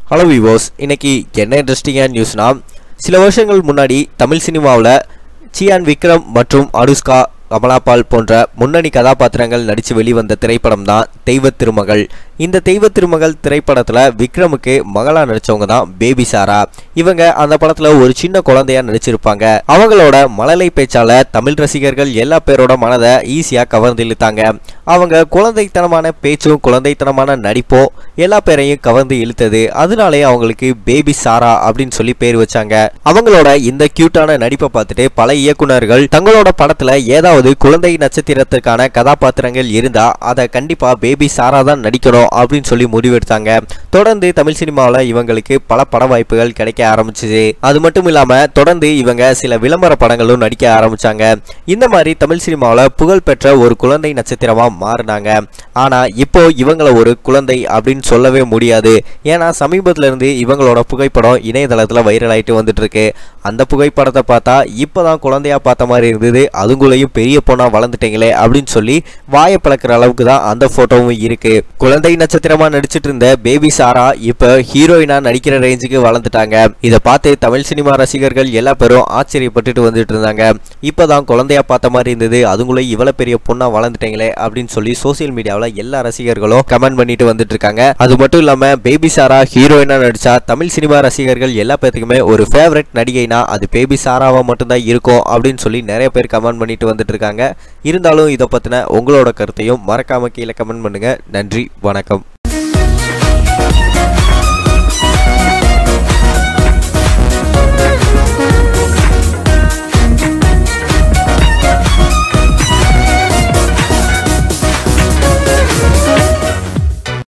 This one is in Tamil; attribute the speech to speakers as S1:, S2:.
S1: ஹலோ விவோஸ் இன்னைக்கு என்ன இன்ட்ரெஸ்டிங்கான நியூஸ்னா சில வருஷங்கள் முன்னாடி தமிழ் சினிமாவில் சியான் விக்ரம் மற்றும் அனுஷ்கா கமலாபால் போன்ற முன்னணி கதாபாத்திரங்கள் நடித்து வெளிவந்த திரைப்படம் தான் தெய்வ திருமகள் இந்த தெய்வ திருமகள் திரைப்படத்தில் விக்ரமுக்கு மகளா நடிச்சவங்க தான் பேபி சாரா இவங்க அந்த படத்தில் ஒரு சின்ன குழந்தையா நடிச்சிருப்பாங்க அவங்களோட மழலை பேச்சால தமிழ் ரசிகர்கள் எல்லா பேரோட மனதை ஈஸியாக கவர்ந்து இழுத்தாங்க அவங்க குழந்தைத்தனமான பேச்சும் குழந்தைத்தனமான நடிப்பும் எல்லா பேரையும் கவர்ந்து இழுத்தது அதனாலே அவங்களுக்கு பேபி சாரா அப்படின்னு சொல்லி பேர் வச்சாங்க அவங்களோட இந்த கியூட்டான நடிப்பை பார்த்துட்டு பல இயக்குனர்கள் தங்களோட படத்துல ஏதாவது குழந்தை நட்சத்திரத்திற்கான கதாபாத்திரங்கள் இருந்தா அதை கண்டிப்பா பேபி சாரா தான் நடிக்கணும் அப்படின்னு சொல்லி முடிவெடுத்தாங்க தொடர்ந்து தமிழ் சினிமாவில் இவங்களுக்கு பல பட வாய்ப்புகள் கிடைக்க ஆரம்பிச்சுது அது மட்டும் இல்லாம தொடர்ந்து இவங்க சில விளம்பர படங்களும் நடிக்க ஆரம்பிச்சாங்க இந்த மாதிரி தமிழ் சினிமாவில் புகழ்பெற்ற ஒரு குழந்தை நட்சத்திரமா மாறினாங்க ஆனா இப்போ இவங்கள ஒரு குழந்தை அப்படின்னு சொல்லவே முடியாது ஏன்னா சமீபத்துல இருந்து இவங்களோட புகைப்படம் இணையதளத்துல வைரல் ஆயிட்டு வந்துட்டு இருக்கு அந்த புகைப்படத்தை பார்த்தா இப்பதான் குழந்தையா பார்த்த மாதிரி இருந்தது அதுக்குள்ளேயும் பெரிய பொண்ணா வளர்ந்துட்டீங்களே அப்படின்னு சொல்லி வாயை பழக்கிற அளவுக்கு தான் அந்த போட்டோவும் இருக்கு குழந்தை நட்சத்திரமா நடிச்சிட்டு இருந்த பேபி சாரா இப்ப ஹீரோயினா நடிக்கிற ரேஞ்சுக்கு வளர்ந்துட்டாங்க இதை பார்த்து தமிழ் சினிமா ரசிகர்கள் எல்லா பேரும் ஆச்சரியப்பட்டுட்டு வந்துட்டு இருந்தாங்க இப்பதான் குழந்தையா பார்த்த மாதிரி இருந்தது அதுக்குள்ளே இவ்வளவு பெரிய பொண்ணா வளர்ந்துட்டீங்களே அப்படின்னு சொல்லி சோசியல் மீடியாவில் எல்லா ரசிகர்களும் கமெண்ட் பண்ணிட்டு வந்துட்டு இருக்காங்க அது மட்டும் இல்லாம பேபி சாரா ஹீரோயினா நடிச்சா தமிழ் சினிமா ரசிகர்கள் எல்லா பேத்துக்குமே ஒரு ஃபேவரட் நடிகைனா அது பேபி சாராவா மட்டும்தான் இருக்கும் அப்படின்னு சொல்லி நிறைய பேர் கமெண்ட் பண்ணிட்டு வந்துட்டு இருக்காங்க இருந்தாலும் இதை பத்தின உங்களோட கருத்தையும் மறக்காம கீழே கமெண்ட் பண்ணுங்க நன்றி வணக்கம்